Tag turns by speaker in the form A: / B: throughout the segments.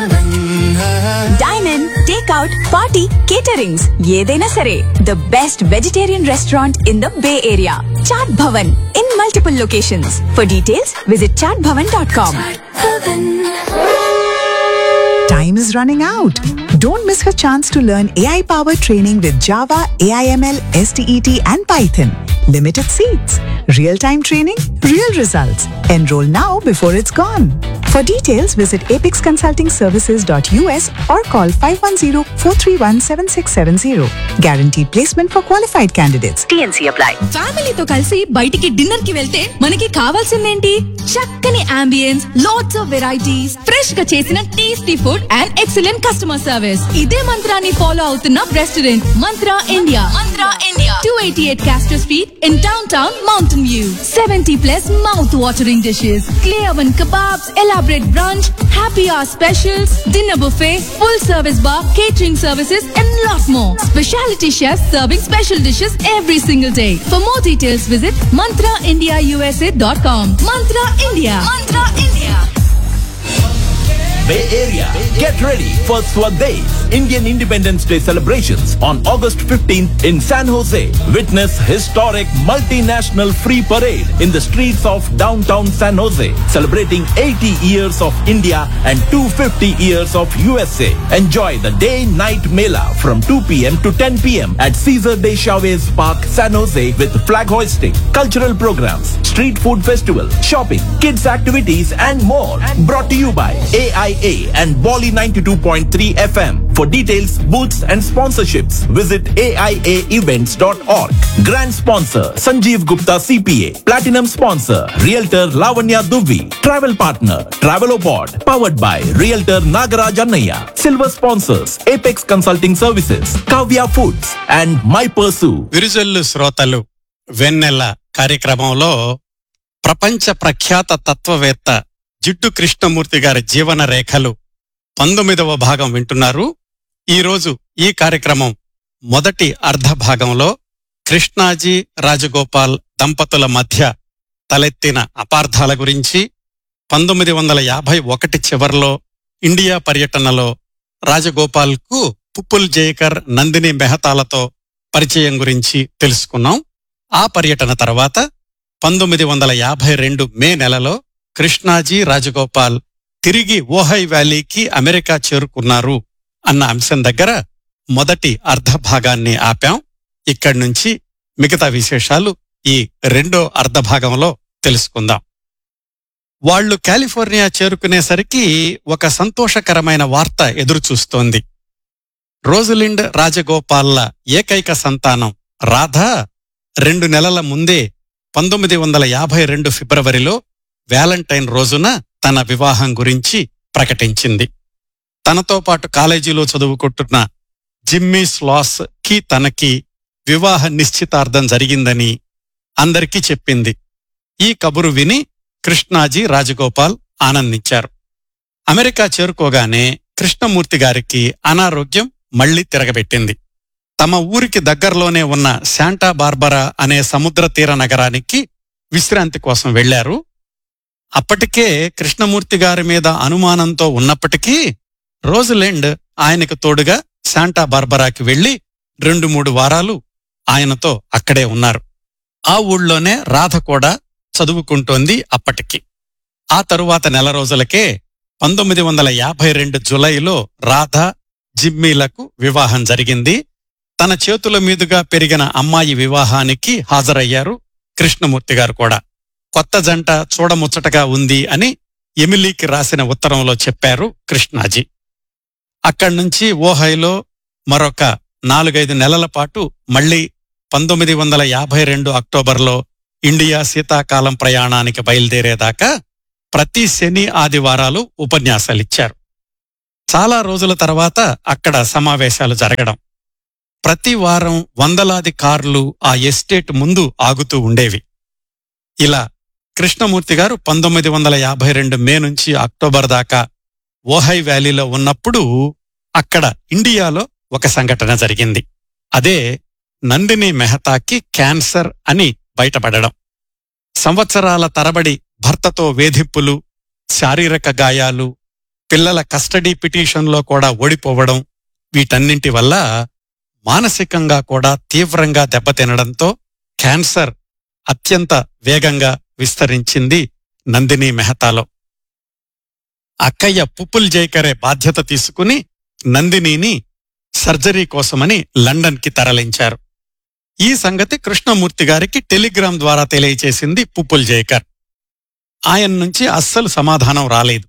A: Dyne in takeout party caterings ఏదైనా సరే the best vegetarian restaurant in the Bay Area Chaat Bhavan in multiple locations for details visit Chaat Bhavan dot com
B: Time is running out. Don't miss her chance to learn AI powered training with Java, AIML, STET, and Python. Limited seats. Real time training, real results. Enroll now before it's gone. For details, visit apexconsultingservices.us or call 510 431 7670. Guaranteed placement for qualified candidates. TNC apply.
C: ఫ్యామిలీతో కలిసి బయటికి dinner కి వెళ్తే మనకి కావాల్సిందేంటి చక్కని ambience lots of varieties fresh గా చేసిన tasty food and excellent customer service ఇదే మంత్రాన్ని ఫాలో అవుతున్న restaurant Mantra India Mantra India two eighty eight Castro Street in downtown Mountain View seventy plus mouth watering dishes clay oven kebabs, elaborate brunch, happy hour specials, dinner buffet, full service bar, catering services, and lot more. Specialty chefs serving special dishes every single day. For more details, visit mantraindiausa.com. Mantra India. Mantra India.
D: Bay Area. Get ready for Swadesh Indian Independence Day celebrations on August 15th in San Jose. Witness historic multinational free parade in the streets of downtown San Jose, celebrating 80 years of India and 250 years of USA. Enjoy the day-night mela from 2 p.m. to 10 p.m. at Caesar de Chavez Park, San Jose with flag hoisting, cultural programs, street food festival, shopping, kids activities and more. Brought to you by AIA and Bolly 92.3 FM. For details, booths and sponsorships, visit AIAevents.org. Grand sponsor Sanjeev Gupta CPA. Platinum sponsor Realtor Lavanya Duvi. Travel partner Travelopod. Powered by Realtor Nagaraj Annaya. Silver sponsors Apex Consulting Services, Kavya Foods and My Pursue.
E: విరుజల్లు శ్రోతలు వెన్నెల కార్యక్రమంలో ప్రపంచ ప్రఖ్యాత తత్వవేత్త జిడ్డు కృష్ణమూర్తి గారి జీవన రేఖలు పంతొమ్మిదవ భాగం వింటున్నారు ఈరోజు ఈ కార్యక్రమం మొదటి అర్ధ భాగంలో కృష్ణాజీ రాజగోపాల్ దంపతుల మధ్య తలెత్తిన అపార్థాల గురించి పంతొమ్మిది వందల యాభై ఒకటి చివర్లో ఇండియా పర్యటనలో రాజగోపాల్కు పుప్పుల్ జయకర్ నందిని మెహతాలతో పరిచయం గురించి తెలుసుకున్నాం ఆ పర్యటన తర్వాత పంతొమ్మిది వందల యాభై రెండు మే నెలలో కృష్ణాజీ రాజగోపాల్ తిరిగి ఓహై వ్యాలీకి అమెరికా చేరుకున్నారు అన్న అంశం దగ్గర మొదటి అర్ధ భాగాన్ని ఆపాం ఇక్కడి నుంచి మిగతా విశేషాలు ఈ రెండో అర్ధ భాగంలో తెలుసుకుందాం వాళ్ళు కాలిఫోర్నియా చేరుకునేసరికి ఒక సంతోషకరమైన వార్త ఎదురుచూస్తోంది రోజలిండ్ రాజగోపాల్ల ఏకైక సంతానం రాధ రెండు నెలల ముందే పంతొమ్మిది వందల యాభై రెండు ఫిబ్రవరిలో వ్యాలంటైన్ రోజున తన వివాహం గురించి ప్రకటించింది తనతో పాటు కాలేజీలో చదువుకుంటున్న జిమ్మీ స్లాస్ కి తనకి వివాహ నిశ్చితార్థం జరిగిందని అందరికీ చెప్పింది ఈ కబురు విని కృష్ణాజీ రాజగోపాల్ ఆనందించారు అమెరికా చేరుకోగానే కృష్ణమూర్తి గారికి అనారోగ్యం మళ్లీ తిరగబెట్టింది తమ ఊరికి దగ్గరలోనే ఉన్న శాంటా బార్బరా అనే సముద్ర తీర నగరానికి విశ్రాంతి కోసం వెళ్లారు అప్పటికే కృష్ణమూర్తి గారి మీద అనుమానంతో ఉన్నప్పటికీ రోజులెండ్ ఆయనకు తోడుగా శాంటా బార్బరాకి వెళ్లి రెండు మూడు వారాలు ఆయనతో అక్కడే ఉన్నారు ఆ ఊళ్ళోనే రాధ కూడా చదువుకుంటోంది అప్పటికి ఆ తరువాత నెల రోజులకే పంతొమ్మిది వందల యాభై రెండు జులైలో రాధ జిమ్మీలకు వివాహం జరిగింది తన చేతుల మీదుగా పెరిగిన అమ్మాయి వివాహానికి హాజరయ్యారు కృష్ణమూర్తి గారు కూడా కొత్త జంట చూడముచ్చటగా ఉంది అని ఎమిలీకి రాసిన ఉత్తరంలో చెప్పారు కృష్ణాజీ అక్కడి నుంచి ఓహైలో మరొక నాలుగైదు నెలల పాటు మళ్లీ పంతొమ్మిది వందల యాభై రెండు అక్టోబర్లో ఇండియా శీతాకాలం ప్రయాణానికి బయలుదేరేదాకా ప్రతి శని ఆదివారాలు ఉపన్యాసాలిచ్చారు చాలా రోజుల తర్వాత అక్కడ సమావేశాలు జరగడం ప్రతి వారం వందలాది కార్లు ఆ ఎస్టేట్ ముందు ఆగుతూ ఉండేవి ఇలా కృష్ణమూర్తి గారు పంతొమ్మిది వందల యాభై రెండు మే నుంచి అక్టోబర్ దాకా ఓహై వ్యాలీలో ఉన్నప్పుడు అక్కడ ఇండియాలో ఒక సంఘటన జరిగింది అదే నందిని మెహతాకి క్యాన్సర్ అని బయటపడడం సంవత్సరాల తరబడి భర్తతో వేధింపులు శారీరక గాయాలు పిల్లల కస్టడీ పిటిషన్లో కూడా ఓడిపోవడం వీటన్నింటి వల్ల మానసికంగా కూడా తీవ్రంగా దెబ్బతినడంతో క్యాన్సర్ అత్యంత వేగంగా విస్తరించింది నందిని మెహతాలో అక్కయ్య పుప్పుల్ జైకరే బాధ్యత తీసుకుని నందినిని సర్జరీ కోసమని లండన్కి తరలించారు ఈ సంగతి కృష్ణమూర్తి గారికి టెలిగ్రామ్ ద్వారా తెలియచేసింది పుప్పుల్ జైకర్ ఆయన నుంచి అస్సలు సమాధానం రాలేదు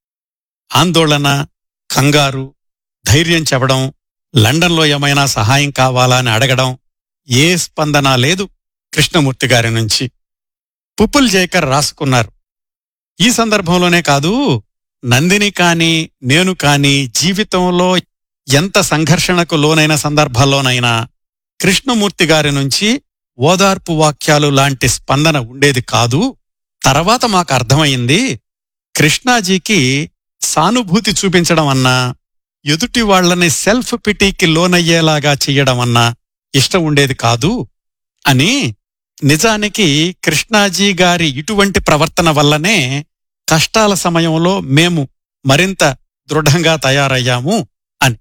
E: ఆందోళన కంగారు ధైర్యం చెప్పడం లండన్లో ఏమైనా సహాయం కావాలా అని అడగడం ఏ స్పందన లేదు కృష్ణమూర్తి గారి నుంచి పుప్పుల్ జైకర్ రాసుకున్నారు ఈ సందర్భంలోనే కాదు నందిని కాని నేను కాని జీవితంలో ఎంత సంఘర్షణకు లోనైన సందర్భాల్లోనైనా కృష్ణమూర్తి గారి నుంచి ఓదార్పు వాక్యాలు లాంటి స్పందన ఉండేది కాదు తర్వాత మాకు అర్థమైంది కృష్ణాజీకి సానుభూతి చూపించడం అన్నా ఎదుటి వాళ్ళని సెల్ఫ్ పిటీకి లోనయ్యేలాగా చెయ్యడం అన్నా ఇష్టం ఉండేది కాదు అని నిజానికి కృష్ణాజీ గారి ఇటువంటి ప్రవర్తన వల్లనే కష్టాల సమయంలో మేము మరింత దృఢంగా తయారయ్యాము అని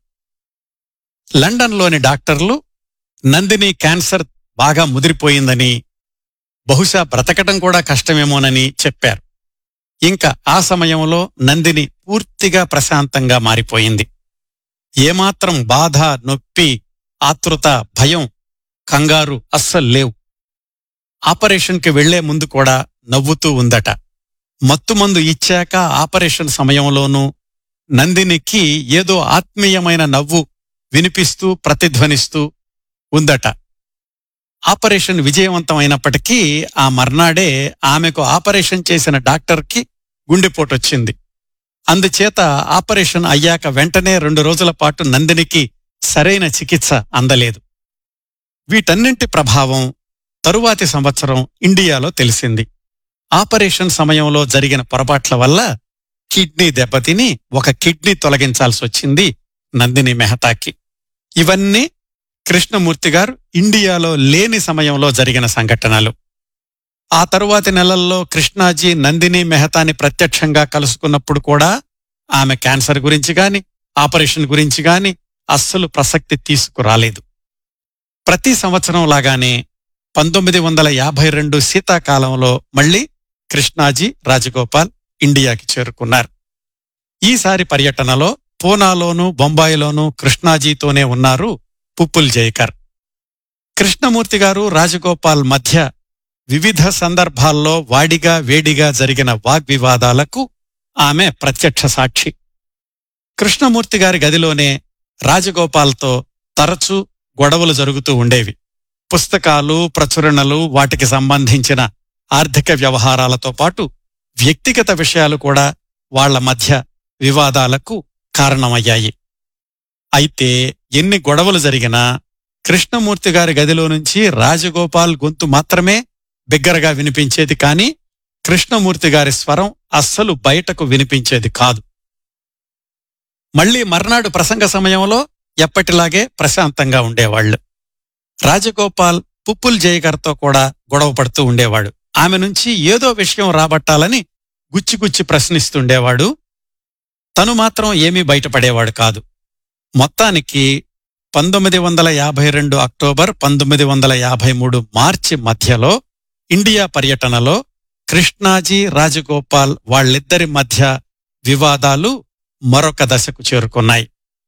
E: లండన్లోని డాక్టర్లు నందిని క్యాన్సర్ బాగా ముదిరిపోయిందని బహుశా బ్రతకటం కూడా కష్టమేమోనని చెప్పారు ఇంకా ఆ సమయంలో నందిని పూర్తిగా ప్రశాంతంగా మారిపోయింది ఏమాత్రం బాధ నొప్పి ఆతృత భయం కంగారు అస్సలు లేవు ఆపరేషన్కి వెళ్లే ముందు కూడా నవ్వుతూ ఉందట మత్తుమందు ఇచ్చాక ఆపరేషన్ సమయంలోనూ నందినికి ఏదో ఆత్మీయమైన నవ్వు వినిపిస్తూ ప్రతిధ్వనిస్తూ ఉందట ఆపరేషన్ విజయవంతమైనప్పటికీ ఆ మర్నాడే ఆమెకు ఆపరేషన్ చేసిన డాక్టర్కి గుండెపోటొచ్చింది అందుచేత ఆపరేషన్ అయ్యాక వెంటనే రెండు రోజుల పాటు నందినికి సరైన చికిత్స అందలేదు వీటన్నింటి ప్రభావం తరువాతి సంవత్సరం ఇండియాలో తెలిసింది ఆపరేషన్ సమయంలో జరిగిన పొరపాట్ల వల్ల కిడ్నీ దెబ్బతిని ఒక కిడ్నీ తొలగించాల్సి వచ్చింది నందిని మెహతాకి ఇవన్నీ కృష్ణమూర్తి గారు ఇండియాలో లేని సమయంలో జరిగిన సంఘటనలు ఆ తరువాతి నెలల్లో కృష్ణాజీ నందిని మెహతాని ప్రత్యక్షంగా కలుసుకున్నప్పుడు కూడా ఆమె క్యాన్సర్ గురించి గాని ఆపరేషన్ గురించి గాని అస్సలు ప్రసక్తి తీసుకురాలేదు ప్రతి సంవత్సరం లాగానే పంతొమ్మిది వందల యాభై రెండు శీతాకాలంలో మళ్లీ కృష్ణాజీ రాజగోపాల్ ఇండియాకి చేరుకున్నారు ఈసారి పర్యటనలో పూనాలోనూ బొంబాయిలోనూ కృష్ణాజీతోనే ఉన్నారు పుప్పుల్ జైకర్ కృష్ణమూర్తి గారు రాజగోపాల్ మధ్య వివిధ సందర్భాల్లో వాడిగా వేడిగా జరిగిన వాగ్వివాదాలకు ఆమె ప్రత్యక్ష సాక్షి కృష్ణమూర్తి గారి గదిలోనే రాజగోపాల్తో తరచూ గొడవలు జరుగుతూ ఉండేవి పుస్తకాలు ప్రచురణలు వాటికి సంబంధించిన ఆర్థిక వ్యవహారాలతో పాటు వ్యక్తిగత విషయాలు కూడా వాళ్ల మధ్య వివాదాలకు కారణమయ్యాయి అయితే ఎన్ని గొడవలు జరిగినా కృష్ణమూర్తి గారి గదిలో నుంచి రాజగోపాల్ గొంతు మాత్రమే బిగ్గరగా వినిపించేది కాని కృష్ణమూర్తి గారి స్వరం అస్సలు బయటకు వినిపించేది కాదు మళ్లీ మర్నాడు ప్రసంగ సమయంలో ఎప్పటిలాగే ప్రశాంతంగా ఉండేవాళ్లు రాజగోపాల్ పుప్పుల్ జయగారితో కూడా గొడవ పడుతూ ఉండేవాడు ఆమె నుంచి ఏదో విషయం రాబట్టాలని గుచ్చిగుచ్చి ప్రశ్నిస్తుండేవాడు తను మాత్రం ఏమీ బయటపడేవాడు కాదు మొత్తానికి పంతొమ్మిది వందల యాభై రెండు అక్టోబర్ పంతొమ్మిది వందల యాభై మూడు మార్చి మధ్యలో ఇండియా పర్యటనలో కృష్ణాజీ రాజగోపాల్ వాళ్ళిద్దరి మధ్య వివాదాలు మరొక దశకు చేరుకున్నాయి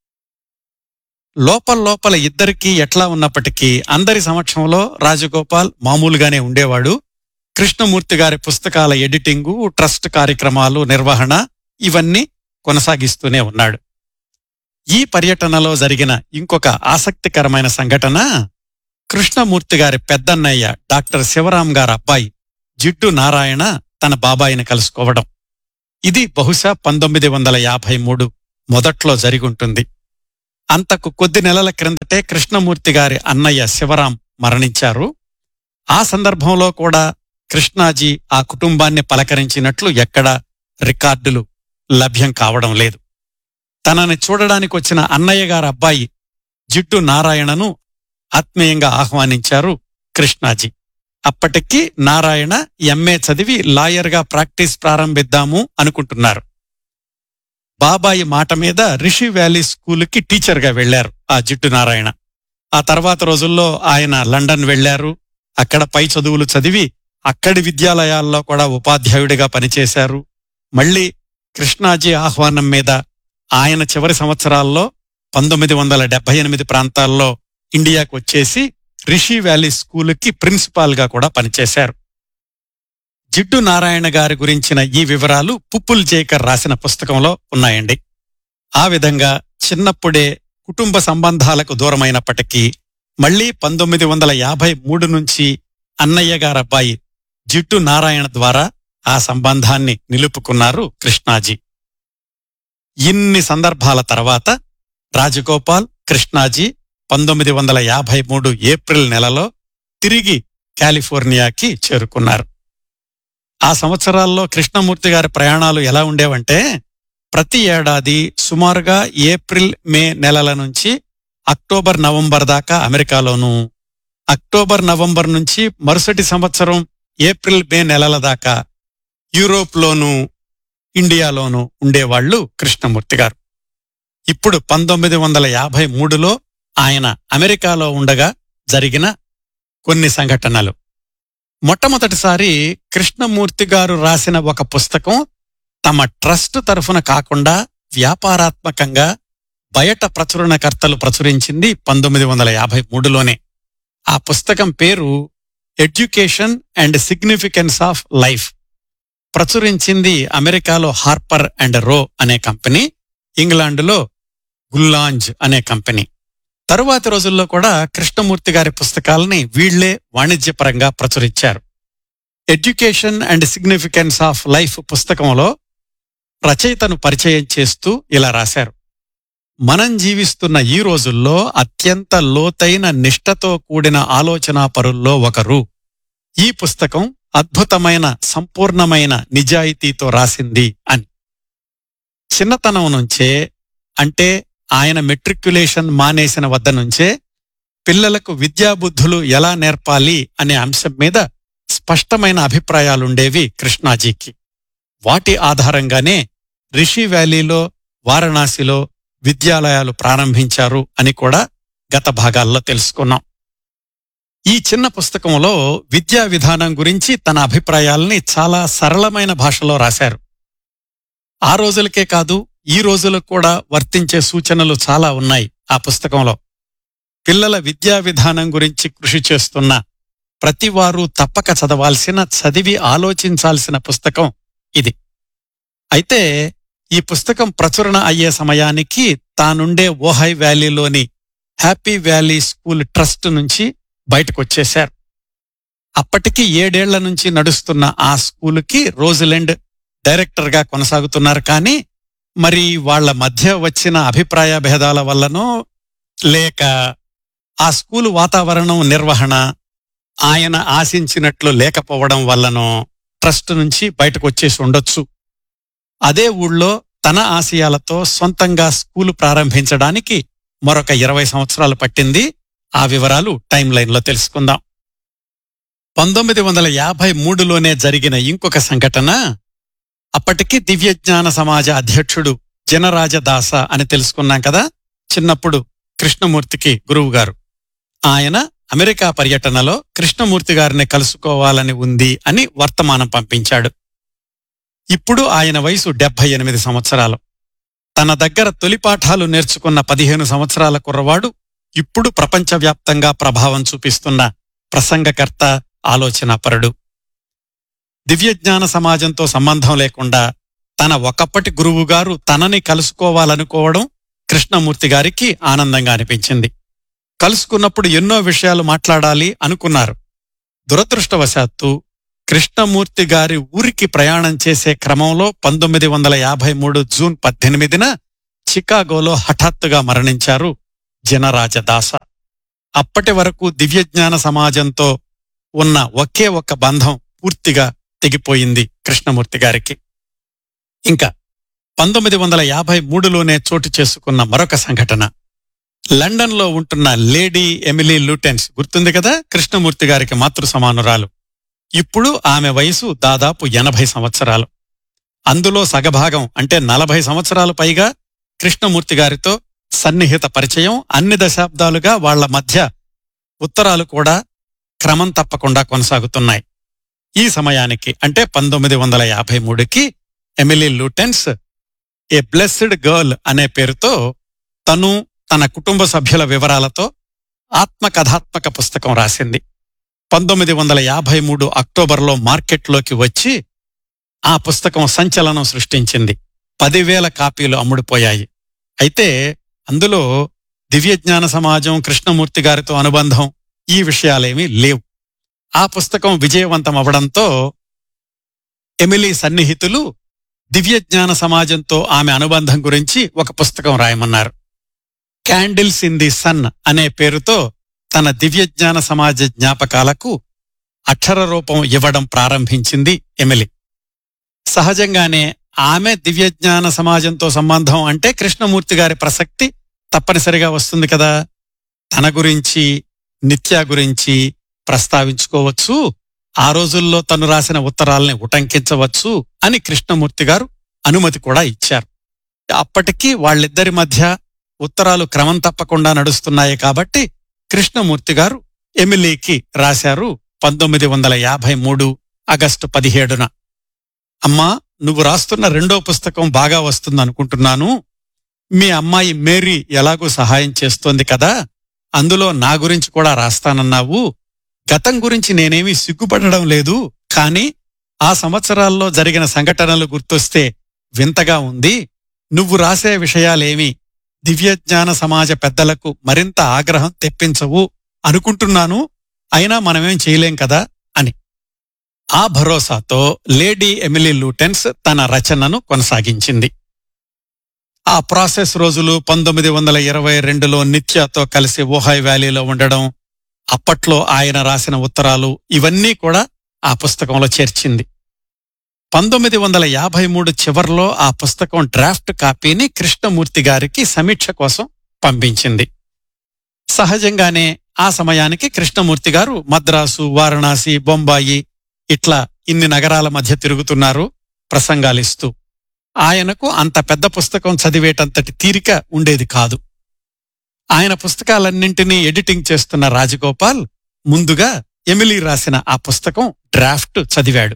E: లోపల లోపల ఇద్దరికీ ఎట్లా ఉన్నప్పటికీ అందరి సమక్షంలో రాజగోపాల్ మామూలుగానే ఉండేవాడు కృష్ణమూర్తి గారి పుస్తకాల ఎడిటింగు ట్రస్ట్ కార్యక్రమాలు నిర్వహణ ఇవన్నీ కొనసాగిస్తూనే ఉన్నాడు ఈ పర్యటనలో జరిగిన ఇంకొక ఆసక్తికరమైన సంఘటన కృష్ణమూర్తి గారి పెద్దన్నయ్య డాక్టర్ శివరాం గారి అబ్బాయి జిడ్డు నారాయణ తన బాబాయిని కలుసుకోవడం ఇది బహుశా పంతొమ్మిది వందల యాభై మూడు మొదట్లో జరిగుంటుంది అంతకు కొద్ది నెలల క్రిందటే కృష్ణమూర్తి గారి అన్నయ్య శివరాం మరణించారు ఆ సందర్భంలో కూడా కృష్ణాజీ ఆ కుటుంబాన్ని పలకరించినట్లు ఎక్కడా రికార్డులు లభ్యం కావడం లేదు తనని చూడడానికి వచ్చిన అన్నయ్య గారి అబ్బాయి జిడ్డు నారాయణను ఆత్మీయంగా ఆహ్వానించారు కృష్ణాజీ అప్పటికి నారాయణ ఎంఏ చదివి లాయర్గా ప్రాక్టీస్ ప్రారంభిద్దాము అనుకుంటున్నారు బాబాయి మాట మీద రిషి వ్యాలీ స్కూల్కి టీచర్గా వెళ్లారు ఆ జిట్టు నారాయణ ఆ తర్వాత రోజుల్లో ఆయన లండన్ వెళ్లారు అక్కడ పై చదువులు చదివి అక్కడి విద్యాలయాల్లో కూడా ఉపాధ్యాయుడిగా పనిచేశారు మళ్ళీ కృష్ణాజీ ఆహ్వానం మీద ఆయన చివరి సంవత్సరాల్లో పంతొమ్మిది వందల డెబ్బై ఎనిమిది ప్రాంతాల్లో ఇండియాకు వచ్చేసి రిషి వ్యాలీ స్కూలుకి ప్రిన్సిపాల్గా కూడా పనిచేశారు జిడ్డు నారాయణ గారి గురించిన ఈ వివరాలు పుప్పుల్ జేకర్ రాసిన పుస్తకంలో ఉన్నాయండి ఆ విధంగా చిన్నప్పుడే కుటుంబ సంబంధాలకు దూరమైనప్పటికీ మళ్లీ పంతొమ్మిది వందల యాభై మూడు నుంచి అన్నయ్య గారబ్బాయి జిడ్డు నారాయణ ద్వారా ఆ సంబంధాన్ని నిలుపుకున్నారు కృష్ణాజీ ఇన్ని సందర్భాల తర్వాత రాజగోపాల్ కృష్ణాజీ పంతొమ్మిది వందల యాభై మూడు ఏప్రిల్ నెలలో తిరిగి కాలిఫోర్నియాకి చేరుకున్నారు ఆ సంవత్సరాల్లో కృష్ణమూర్తి గారి ప్రయాణాలు ఎలా ఉండేవంటే ప్రతి ఏడాది సుమారుగా ఏప్రిల్ మే నెలల నుంచి అక్టోబర్ నవంబర్ దాకా అమెరికాలోనూ అక్టోబర్ నవంబర్ నుంచి మరుసటి సంవత్సరం ఏప్రిల్ మే నెలల దాకా యూరోప్లోనూ ఇండియాలోనూ ఉండేవాళ్లు కృష్ణమూర్తి గారు ఇప్పుడు పంతొమ్మిది వందల యాభై మూడులో ఆయన అమెరికాలో ఉండగా జరిగిన కొన్ని సంఘటనలు మొట్టమొదటిసారి కృష్ణమూర్తి గారు రాసిన ఒక పుస్తకం తమ ట్రస్ట్ తరఫున కాకుండా వ్యాపారాత్మకంగా బయట ప్రచురణకర్తలు ప్రచురించింది పంతొమ్మిది వందల యాభై మూడులోనే ఆ పుస్తకం పేరు education and significance of life ప్రచురించింది అమెరికాలో హార్పర్ అండ్ రో అనే కంపెనీ ఇంగ్లాండులో గుల్లాంజ్ అనే కంపెనీ తరువాతి రోజుల్లో కూడా కృష్ణమూర్తి గారి పుస్తకాలని వీళ్లే వాణిజ్యపరంగా ప్రచురించారు education and significance of life పుస్తకంలో రచయితను పరిచయం చేస్తూ ఇలా రాశారు మనం జీవిస్తున్న ఈ రోజుల్లో అత్యంత లోతైన నిష్ఠతో కూడిన ఆలోచనా పరుల్లో ఒకరు ఈ పుస్తకం అద్భుతమైన సంపూర్ణమైన నిజాయితీతో రాసింది అని చిన్నతనం నుంచే అంటే ఆయన మెట్రిక్యులేషన్ మానేసిన వద్ద నుంచే పిల్లలకు విద్యాబుద్ధులు ఎలా నేర్పాలి అనే అంశం మీద స్పష్టమైన అభిప్రాయాలుండేవి కృష్ణాజీకి వాటి ఆధారంగానే రిషి వ్యాలీలో వారణాసిలో విద్యాలయాలు ప్రారంభించారు అని కూడా గత భాగాల్లో తెలుసుకున్నాం ఈ చిన్న పుస్తకంలో విద్యా విధానం గురించి తన అభిప్రాయాల్ని చాలా సరళమైన భాషలో రాశారు ఆ రోజులకే కాదు ఈ రోజులకు కూడా వర్తించే సూచనలు చాలా ఉన్నాయి ఆ పుస్తకంలో పిల్లల విద్యా విధానం గురించి కృషి చేస్తున్న ప్రతివారు తప్పక చదవాల్సిన చదివి ఆలోచించాల్సిన పుస్తకం ఇది అయితే ఈ పుస్తకం ప్రచురణ అయ్యే సమయానికి తానుండే ఓహై వ్యాలీలోని హ్యాపీ వ్యాలీ స్కూల్ ట్రస్ట్ నుంచి బయటకొచ్చేశారు అప్పటికి ఏడేళ్ల నుంచి నడుస్తున్న ఆ స్కూలుకి రోజులెండ్ డైరెక్టర్గా కొనసాగుతున్నారు కానీ మరి వాళ్ళ మధ్య వచ్చిన అభిప్రాయ భేదాల వల్లనో లేక ఆ స్కూలు వాతావరణం నిర్వహణ ఆయన ఆశించినట్లు లేకపోవడం వల్లనో ట్రస్ట్ నుంచి బయటకు వచ్చేసి ఉండొచ్చు అదే ఊళ్ళో తన ఆశయాలతో సొంతంగా స్కూలు ప్రారంభించడానికి మరొక ఇరవై సంవత్సరాలు పట్టింది ఆ వివరాలు టైం లైన్లో తెలుసుకుందాం పంతొమ్మిది వందల యాభై మూడులోనే జరిగిన ఇంకొక సంఘటన అప్పటికి దివ్యజ్ఞాన సమాజ అధ్యక్షుడు జనరాజదాస అని తెలుసుకున్నాం కదా చిన్నప్పుడు కృష్ణమూర్తికి గురువు గారు ఆయన అమెరికా పర్యటనలో కృష్ణమూర్తి గారిని కలుసుకోవాలని ఉంది అని వర్తమానం పంపించాడు ఇప్పుడు ఆయన వయసు డెబ్బై ఎనిమిది సంవత్సరాలు తన దగ్గర తొలి పాఠాలు నేర్చుకున్న పదిహేను సంవత్సరాల కుర్రవాడు ఇప్పుడు ప్రపంచవ్యాప్తంగా ప్రభావం చూపిస్తున్న ప్రసంగకర్త ఆలోచనాపరుడు దివ్యజ్ఞాన సమాజంతో సంబంధం లేకుండా తన ఒకప్పటి గురువుగారు తనని కలుసుకోవాలనుకోవడం కృష్ణమూర్తి గారికి ఆనందంగా అనిపించింది కలుసుకున్నప్పుడు ఎన్నో విషయాలు మాట్లాడాలి అనుకున్నారు దురదృష్టవశాత్తు కృష్ణమూర్తి గారి ఊరికి ప్రయాణం చేసే క్రమంలో పంతొమ్మిది వందల యాభై మూడు జూన్ పద్దెనిమిదిన చికాగోలో హఠాత్తుగా మరణించారు జనరాజదాస అప్పటి వరకు దివ్యజ్ఞాన సమాజంతో ఉన్న ఒకే ఒక్క బంధం పూర్తిగా తెగిపోయింది కృష్ణమూర్తి గారికి ఇంకా పంతొమ్మిది వందల యాభై మూడులోనే చోటు చేసుకున్న మరొక సంఘటన లండన్లో ఉంటున్న లేడీ ఎమిలీ లూటెన్స్ గుర్తుంది కదా కృష్ణమూర్తి గారికి మాతృ సమానురాలు ఇప్పుడు ఆమె వయసు దాదాపు ఎనభై సంవత్సరాలు అందులో సగభాగం అంటే నలభై సంవత్సరాలు పైగా కృష్ణమూర్తి గారితో సన్నిహిత పరిచయం అన్ని దశాబ్దాలుగా వాళ్ళ మధ్య ఉత్తరాలు కూడా క్రమం తప్పకుండా కొనసాగుతున్నాయి ఈ సమయానికి అంటే పంతొమ్మిది వందల యాభై మూడుకి Emily Lutyens a blessed girl అనే పేరుతో తను తన కుటుంబ సభ్యుల వివరాలతో ఆత్మకథాత్మక పుస్తకం రాసింది పంతొమ్మిది వందల యాభై మూడు అక్టోబర్లో మార్కెట్లోకి వచ్చి ఆ పుస్తకం సంచలనం సృష్టించింది పదివేల కాపీలు అమ్ముడుపోయాయి అయితే అందులో దివ్యజ్ఞాన సమాజం కృష్ణమూర్తి గారితో అనుబంధం ఈ విషయాలేమీ లేవు ఆ పుస్తకం విజయవంతం అవడంతో ఎమిలీ సన్నిహితులు దివ్యజ్ఞాన సమాజంతో ఆమె అనుబంధం గురించి ఒక పుస్తకం రాయమన్నారు క్యాండిల్స్ ఇన్ ది సన్ అనే పేరుతో తన దివ్యజ్ఞాన సమాజ జ్ఞాపకాలకు అక్షర రూపం ఇవ్వడం ప్రారంభించింది ఎమిలి సహజంగానే ఆమె దివ్యజ్ఞాన సమాజంతో సంబంధం అంటే కృష్ణమూర్తి గారి ప్రసక్తి తప్పనిసరిగా వస్తుంది కదా తన గురించి నిత్య గురించి ప్రస్తావించుకోవచ్చు ఆ రోజుల్లో తను రాసిన ఉత్తరాల్ని ఉటంకించవచ్చు అని కృష్ణమూర్తి గారు అనుమతి కూడా ఇచ్చారు అప్పటికీ వాళ్ళిద్దరి మధ్య ఉత్తరాలు క్రమం తప్పకుండా నడుస్తున్నాయి కాబట్టి కృష్ణమూర్తి గారు ఎమిలీకి రాశారు పంతొమ్మిది వందల యాభై మూడు ఆగస్టు పదిహేడున అమ్మా నువ్వు రాస్తున్న రెండో పుస్తకం బాగా వస్తుందనుకుంటున్నాను మీ అమ్మాయి మేరీ ఎలాగూ సహాయం చేస్తోంది కదా అందులో నా గురించి కూడా రాస్తానన్నావు గతం గురించి నేనేమీ సిగ్గుపడడం లేదు కానీ ఆ సంవత్సరాల్లో జరిగిన సంఘటనలు గుర్తొస్తే వింతగా ఉంది నువ్వు రాసే విషయాలేమి దివ్యజ్ఞాన సమాజ పెద్దలకు మరింత ఆగ్రహం తెప్పించవు అనుకుంటున్నాను అయినా మనమేం చేయలేం కదా అని ఆ భరోసాతో లేడీ ఎమిలీ లూటెన్స్ తన రచనను కొనసాగించింది ఆ ప్రాసెస్ రోజులు పంతొమ్మిది వందల ఇరవై రెండులో నిత్యతో కలిసి ఓహాయ్ వ్యాలీలో ఉండడం అప్పట్లో ఆయన రాసిన ఉత్తరాలు ఇవన్నీ కూడా ఆ పుస్తకంలో చేర్చింది పంతొమ్మిది వందల యాభై మూడు చివర్లో ఆ పుస్తకం డ్రాఫ్ట్ కాపీని కృష్ణమూర్తి గారికి సమీక్ష కోసం పంపించింది సహజంగానే ఆ సమయానికి కృష్ణమూర్తి గారు మద్రాసు వారణాసి బొంబాయి ఇట్లా ఇన్ని నగరాల మధ్య తిరుగుతున్నారు ప్రసంగాలిస్తూ ఆయనకు అంత పెద్ద పుస్తకం చదివేటంతటి తీరిక ఉండేది కాదు ఆయన పుస్తకాలన్నింటినీ ఎడిటింగ్ చేస్తున్న రాజగోపాల్ ముందుగా ఎమిలీ రాసిన ఆ పుస్తకం డ్రాఫ్ట్ చదివాడు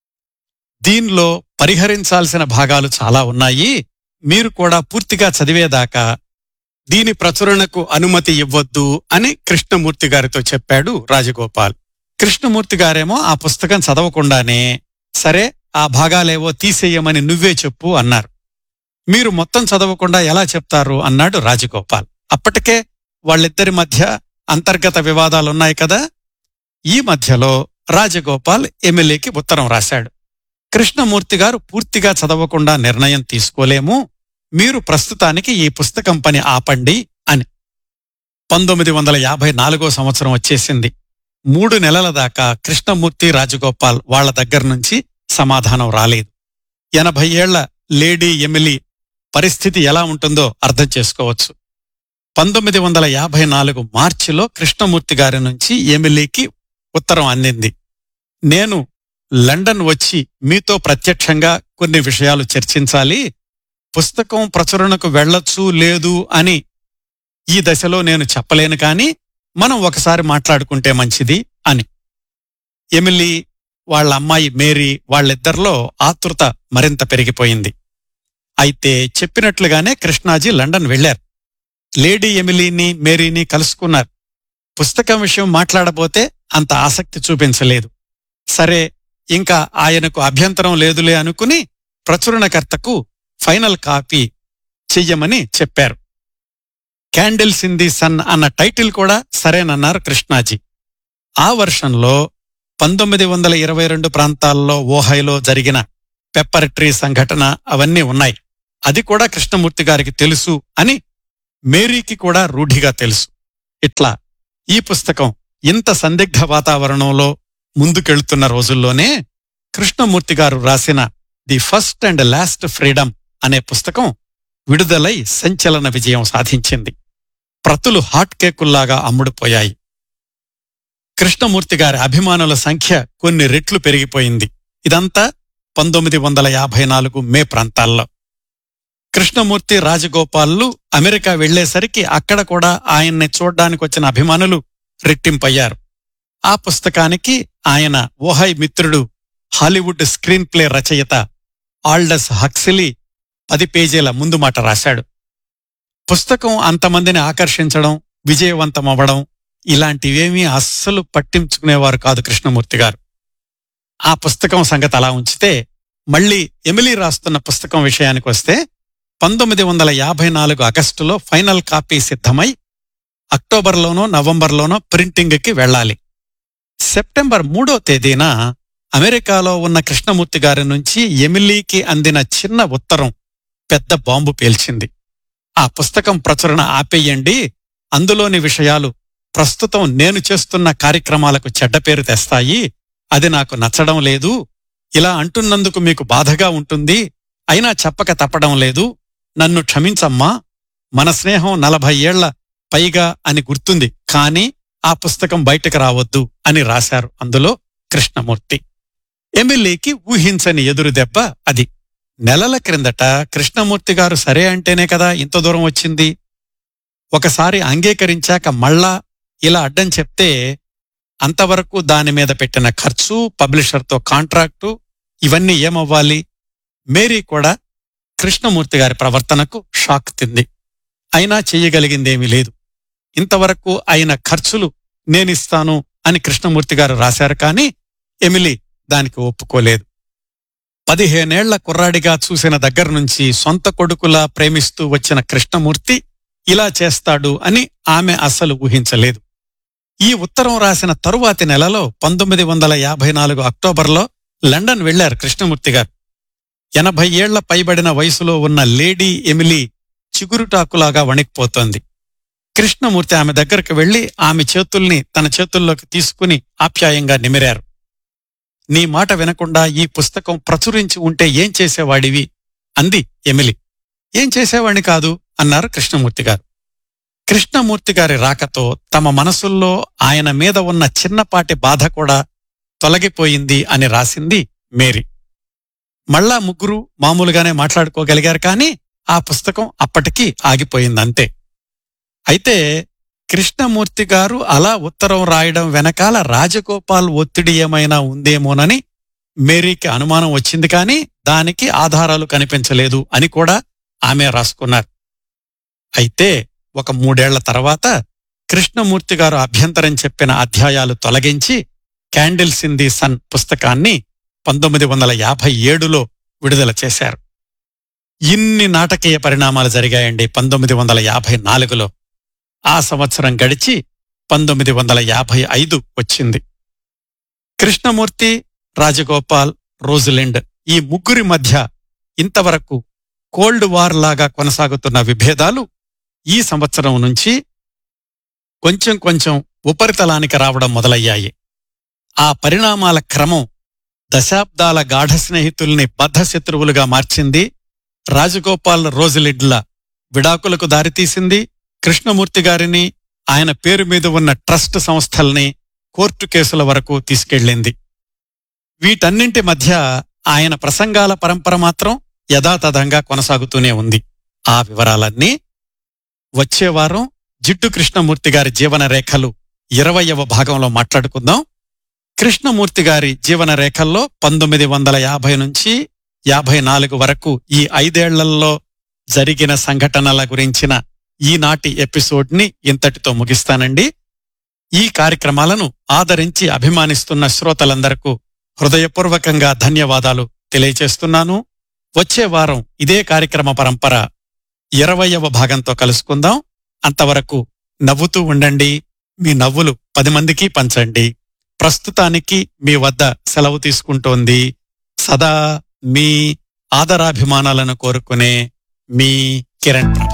E: దీనిలో పరిహరించాల్సిన భాగాలు చాలా ఉన్నాయి మీరు కూడా పూర్తిగా చదివేదాకా దీని ప్రచురణకు అనుమతి ఇవ్వొద్దు అని కృష్ణమూర్తి గారితో చెప్పాడు రాజగోపాల్ కృష్ణమూర్తి గారేమో ఆ పుస్తకం చదవకుండానే సరే ఆ భాగాలేవో తీసేయమని నువ్వే చెప్పు అన్నారు మీరు మొత్తం చదవకుండా ఎలా చెప్తారు అన్నాడు రాజగోపాల్ అప్పటికే వాళ్ళిద్దరి మధ్య అంతర్గత వివాదాలున్నాయి కదా ఈ మధ్యలో రాజగోపాల్ ఎమ్మెల్యేకి ఉత్తరం రాశాడు కృష్ణమూర్తి గారు పూర్తిగా చదవకుండా నిర్ణయం తీసుకోలేము మీరు ప్రస్తుతానికి ఈ పుస్తకం పని ఆపండి అని పంతొమ్మిది వందల యాభై నాలుగో సంవత్సరం వచ్చేసింది మూడు నెలల దాకా కృష్ణమూర్తి రాజగోపాల్ వాళ్ళ దగ్గర నుంచి సమాధానం రాలేదు ఎనభై ఏళ్ల లేడీ ఎమిలీ పరిస్థితి ఎలా ఉంటుందో అర్థం చేసుకోవచ్చు పంతొమ్మిది వందల యాభై నాలుగు మార్చిలో కృష్ణమూర్తి గారి నుంచి ఎమిలీకి ఉత్తరం అందింది నేను లండన్ వచ్చి మీతో ప్రత్యక్షంగా కొన్ని విషయాలు చర్చించాలి పుస్తకం ప్రచురణకు వెళ్ళొచ్చు లేదు అని ఈ దశలో నేను చెప్పలేను కాని మనం ఒకసారి మాట్లాడుకుంటే మంచిది అని ఎమిలీ వాళ్ళ అమ్మాయి మేరీ వాళ్ళిద్దరిలో ఆతృత మరింత పెరిగిపోయింది అయితే చెప్పినట్లుగానే కృష్ణాజీ లండన్ వెళ్లారు లేడీ ఎమిలీని మేరీని కలుసుకున్నారు పుస్తకం విషయం మాట్లాడబోతే అంత ఆసక్తి చూపించలేదు సరే ఇంకా ఆయనకు అభ్యంతరం లేదులే అనుకుని ప్రచురణకర్తకు ఫైనల్ కాపీ చెయ్యమని చెప్పారు క్యాండిల్స్ ఇన్ ది సన్ అన్న టైటిల్ కూడా సరేనన్నారు కృష్ణాజీ ఆ వర్షంలో పంతొమ్మిది వందల ఇరవై రెండు ప్రాంతాల్లో ఓహైలో జరిగిన పెప్పర్ ట్రీ సంఘటన అవన్నీ ఉన్నాయి అది కూడా కృష్ణమూర్తి గారికి తెలుసు అని మేరీకి కూడా రూఢిగా తెలుసు ఇట్లా ఈ పుస్తకం ఇంత సందిగ్ధ వాతావరణంలో ముందుకెళ్తున్న రోజుల్లోనే కృష్ణమూర్తి గారు రాసిన the first and last freedom అనే పుస్తకం విడుదలై సంచలన విజయం సాధించింది ప్రతులు హాట్ కేకుల్లాగా అమ్ముడుపోయాయి కృష్ణమూర్తి గారి అభిమానుల సంఖ్య కొన్ని రెట్లు పెరిగిపోయింది ఇదంతా పంతొమ్మిది వందల యాభై నాలుగు మే ప్రాంతాల్లో కృష్ణమూర్తి రాజగోపాల్లు అమెరికా వెళ్లేసరికి అక్కడ కూడా ఆయన్ని చూడ్డానికి వచ్చిన అభిమానులు రెట్టింపయ్యారు ఆ పుస్తకానికి ఆయన ఓహై మిత్రుడు హాలీవుడ్ స్క్రీన్ ప్లే రచయిత ఆల్డస్ హక్సిలీ పది పేజీల ముందు మాట రాశాడు పుస్తకం అంతమందిని ఆకర్షించడం విజయవంతమవ్వడం ఇలాంటివేమీ అస్సలు పట్టించుకునేవారు కాదు కృష్ణమూర్తి గారు ఆ పుస్తకం సంగతి అలా ఉంచితే మళ్ళీ ఎమిలీ రాస్తున్న పుస్తకం విషయానికి వస్తే పంతొమ్మిది వందల యాభై నాలుగు ఆగస్టులో ఫైనల్ కాపీ సిద్ధమై అక్టోబర్లోనో నవంబర్లోనో ప్రింటింగ్కి వెళ్ళాలి సెప్టెంబర్ మూడో తేదీన అమెరికాలో ఉన్న కృష్ణమూర్తి గారి నుంచి ఎమిలీకి అందిన చిన్న ఉత్తరం పెద్ద బాంబు పేల్చింది ఆ పుస్తకం ప్రచురణ ఆపేయండి అందులోని విషయాలు ప్రస్తుతం నేను చేస్తున్న కార్యక్రమాలకు చెడ్డ పేరు తెస్తాయి అది నాకు నచ్చడం లేదు ఇలా అంటున్నందుకు మీకు బాధగా ఉంటుంది అయినా చెప్పక తప్పడం లేదు నన్ను క్షమించమ్మా మన స్నేహం నలభై ఏళ్ల పైగా అని గుర్తుంది కాని ఆ పుస్తకం బయటకు రావద్దు అని రాశారు అందులో కృష్ణమూర్తి ఎమ్మెల్యేకి ఊహించని ఎదురు దెబ్బ అది నెలల క్రిందట కృష్ణమూర్తి గారు సరే అంటేనే కదా ఇంత దూరం వచ్చింది ఒకసారి అంగీకరించాక మళ్ళా ఇలా అడ్డం చెప్తే అంతవరకు దాని మీద పెట్టిన ఖర్చు పబ్లిషర్తో కాంట్రాక్టు ఇవన్నీ ఏమవ్వాలి మేరీ కూడా కృష్ణమూర్తి గారి ప్రవర్తనకు షాక్ తింది అయినా చెయ్యగలిగిందేమీ లేదు ఇంతవరకు అయిన ఖర్చులు నేనిస్తాను అని కృష్ణమూర్తి గారు రాశారు కాని ఎమిలీ దానికి ఒప్పుకోలేదు పదిహేనేళ్ల కుర్రాడిగా చూసిన దగ్గర నుంచి సొంత కొడుకులా ప్రేమిస్తూ వచ్చిన కృష్ణమూర్తి ఇలా చేస్తాడు అని ఆమె అస్సలు ఊహించలేదు ఈ ఉత్తరం రాసిన తరువాతి నెలలో పంతొమ్మిది వందల యాభై నాలుగు అక్టోబర్లో లండన్ వెళ్లారు కృష్ణమూర్తి గారు ఎనభై ఏళ్ల పైబడిన వయసులో ఉన్న లేడీ ఎమిలీ చిగురుటాకులాగా వణికిపోతోంది కృష్ణమూర్తి ఆమె దగ్గరకు వెళ్లి ఆమె చేతుల్ని తన చేతుల్లోకి తీసుకుని ఆప్యాయంగా నిమిరారు నీ మాట వినకుండా ఈ పుస్తకం ప్రచురించి ఉంటే ఏం చేసేవాడివి అంది ఎమిలి ఏం చేసేవాణ్ణి కాదు అన్నారు కృష్ణమూర్తి గారు కృష్ణమూర్తి గారి రాకతో తమ మనసుల్లో ఆయన మీద ఉన్న చిన్నపాటి బాధ కూడా తొలగిపోయింది అని రాసింది మేరీ మళ్ళా ముగ్గురు మామూలుగానే మాట్లాడుకోగలిగారు కానీ ఆ పుస్తకం అప్పటికి ఆగిపోయిందంతే అయితే కృష్ణమూర్తి గారు అలా ఉత్తరం రాయడం వెనకాల రాజగోపాల్ ఒత్తిడి ఏమైనా ఉందేమోనని మేరీకి అనుమానం వచ్చింది కానీ దానికి ఆధారాలు కనిపించలేదు అని కూడా ఆమె రాసుకున్నారు అయితే ఒక మూడేళ్ల తర్వాత కృష్ణమూర్తి గారు అభ్యంతరం చెప్పిన అధ్యాయాలు తొలగించి క్యాండిల్స్ ఇన్ ది సన్ పుస్తకాన్ని పంతొమ్మిది వందల యాభై ఏడులో విడుదల చేశారు ఇన్ని నాటకీయ పరిణామాలు జరిగాయండి పంతొమ్మిది వందల యాభై నాలుగులో ఆ సంవత్సరం గడిచి పంతొమ్మిది వందల యాభై ఐదు వచ్చింది కృష్ణమూర్తి రాజగోపాల్ రోజులెండ్ ఈ ముగ్గురి మధ్య ఇంతవరకు కోల్డ్ వార్ లాగా కొనసాగుతున్న విభేదాలు ఈ సంవత్సరం నుంచి కొంచెం కొంచెం ఉపరితలానికి రావడం మొదలయ్యాయి ఆ పరిణామాల క్రమం దశాబ్దాల గాఢ స్నేహితుల్ని బద్ధశత్రువులుగా మార్చింది రాజగోపాల్ రోజులిడ్ల విడాకులకు దారితీసింది కృష్ణమూర్తి గారిని ఆయన పేరు మీద ఉన్న ట్రస్ట్ సంస్థల్ని కోర్టు కేసుల వరకు తీసుకెళ్ళింది వీటన్నింటి మధ్య ఆయన ప్రసంగాల పరంపర మాత్రం యథాతథంగా కొనసాగుతూనే ఉంది ఆ వివరాలన్నీ వచ్చే వారం జిడ్డు కృష్ణమూర్తి గారి జీవన రేఖలు ఇరవయవ భాగంలో మాట్లాడుకుందాం కృష్ణమూర్తి గారి జీవన రేఖల్లో పంతొమ్మిది వందల యాభై నుంచి యాభై నాలుగు వరకు ఈ ఐదేళ్లలో జరిగిన సంఘటనల గురించిన ఈనాటి ఎపిసోడ్ని ఇంతటితో ముగిస్తానండి ఈ కార్యక్రమాలను ఆదరించి అభిమానిస్తున్న శ్రోతలందరకు హృదయపూర్వకంగా ధన్యవాదాలు తెలియచేస్తున్నాను వచ్చే వారం ఇదే కార్యక్రమ పరంపర ఇరవయవ భాగంతో కలుసుకుందాం అంతవరకు నవ్వుతూ ఉండండి మీ నవ్వులు పది మందికి పంచండి ప్రస్తుతానికి మీ వద్ద సెలవు తీసుకుంటోంది సదా మీ ఆదరాభిమానాలను కోరుకునే మీ కిరణ్